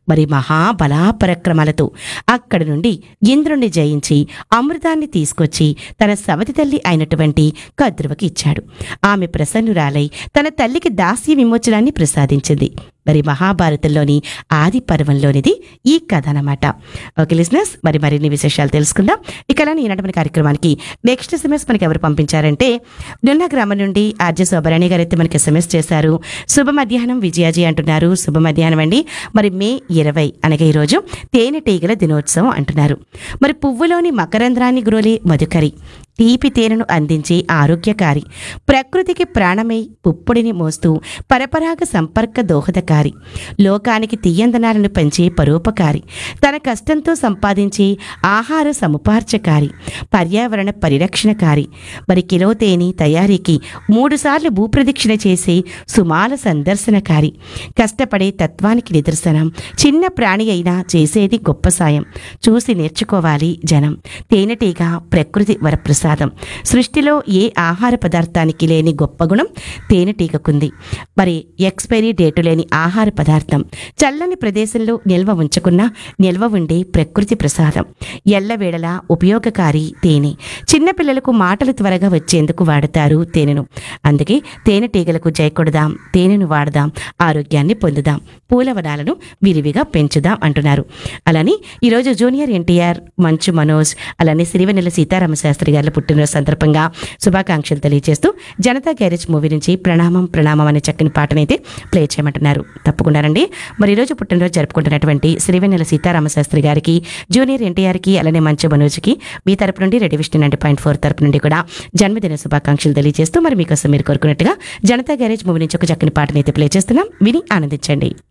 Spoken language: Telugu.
మరి మహాబలాపరక్రమాలతో అక్కడి నుండి ఇంద్రుణ్ణి జయించి అమృతాన్ని తీసుకొచ్చి తన సవతి తల్లి అయినటువంటి కద్రువకి ఇచ్చాడు ఆమె ప్రసన్నురాలై తన తల్లికి దాస్య విమోచనాన్ని ప్రసాదించింది మరి మహాభారతంలోని ఆది పర్వంలోనిది ఈ కథ అన్నమాట ఓకే లిసినర్స్ మరి మరిన్ని విశేషాలు తెలుసుకుందాం ఇక అలానే ఈనాటి మన కార్యక్రమానికి నెక్స్ట్ ఎస్ఎంఎస్ మనకి ఎవరు పంపించారంటే నిన్న గ్రామం నుండి ఆర్జే శోభరాణి గారు అయితే మనకి ఎస్ఎంఎస్ చేశారు శుభ మధ్యాహ్నం విజయాజీ అంటున్నారు శుభ మధ్యాహ్నం అండి మరి మే ఇరవై అనగా ఈరోజు తేనెటీగల దినోత్సవం అంటున్నారు మరి పువ్వులోని మకరంధ్రాన్ని గ్రోలే మధుకరి తీపి తేనెను అందించే ఆరోగ్యకారి ప్రకృతికి ప్రాణమై పుప్పుడిని మోస్తూ పరపరాగ సంపర్క దోహదకారి లోకానికి తీయందనాలను పెంచే పరోపకారి తన కష్టంతో సంపాదించే ఆహార సముపార్చకారి పర్యావరణ పరిరక్షణకారి మరి కిలో తేనె తయారీకి మూడుసార్లు భూప్రదక్షిణ చేసే సుమాల సందర్శనకారి కష్టపడే తత్వానికి నిదర్శనం చిన్న ప్రాణి అయినా చేసేది గొప్ప సాయం చూసి నేర్చుకోవాలి జనం తేనెటీగ ప్రకృతి వరప్రసాదం సృష్టిలో ఏ ఆహార పదార్థానికి లేని గొప్ప గుణం తేనెటీగకుంది మరి ఎక్స్పైరీ డేటు లేని ఆహార పదార్థం చల్లని ప్రదేశంలో నిల్వ ఉంచకున్నా నిల్వ ఉండే ప్రకృతి ప్రసాదం ఎల్లవేళలా ఉపయోగకారి తేనె చిన్నపిల్లలకు మాటలు త్వరగా వచ్చేందుకు వాడతారు తేనెను అందుకే తేనెటీగలకు జై కొడదాం తేనెను వాడదాం ఆరోగ్యాన్ని పొందుదాం పూలవనాలను విరివిగా పెంచుదాం అంటున్నారు అలానే ఈరోజు జూనియర్ ఎన్టీఆర్ మంచు మనోజ్ అలానే సిరివెన్నెల సీతారామ శాస్త్రి గారి పుట్టినరోజు సందర్భంగా శుభాకాంక్షలు తెలియజేస్తూ జనతా గ్యారేజ్ మూవీ నుంచి ప్రణామం ప్రణామం అనే చక్కని పాటనైతే ప్లే చేయమంటున్నారు తప్పకుండానండి మరి ఈరోజు పుట్టినరోజు జరుపుకుంటున్నటువంటి సిరివెన్నెల సీతారామ శాస్త్రి గారికి జూనియర్ ఎన్టీఆర్కి అలానే మంచు మనోజ్కి మీ తరపు నుండి ready Vishnu ninety point four తరపు నుండి కూడా జన్మదిన శుభాకాంక్షలు తెలియజేస్తూ మరి మీకోసం మీరు కోరుకున్నట్టుగా జనతా గ్యారేజ్ మూవీ నుంచి ఒక చక్కని పాటనైతే ప్లే చేస్తున్నాం విని ఆనందించండి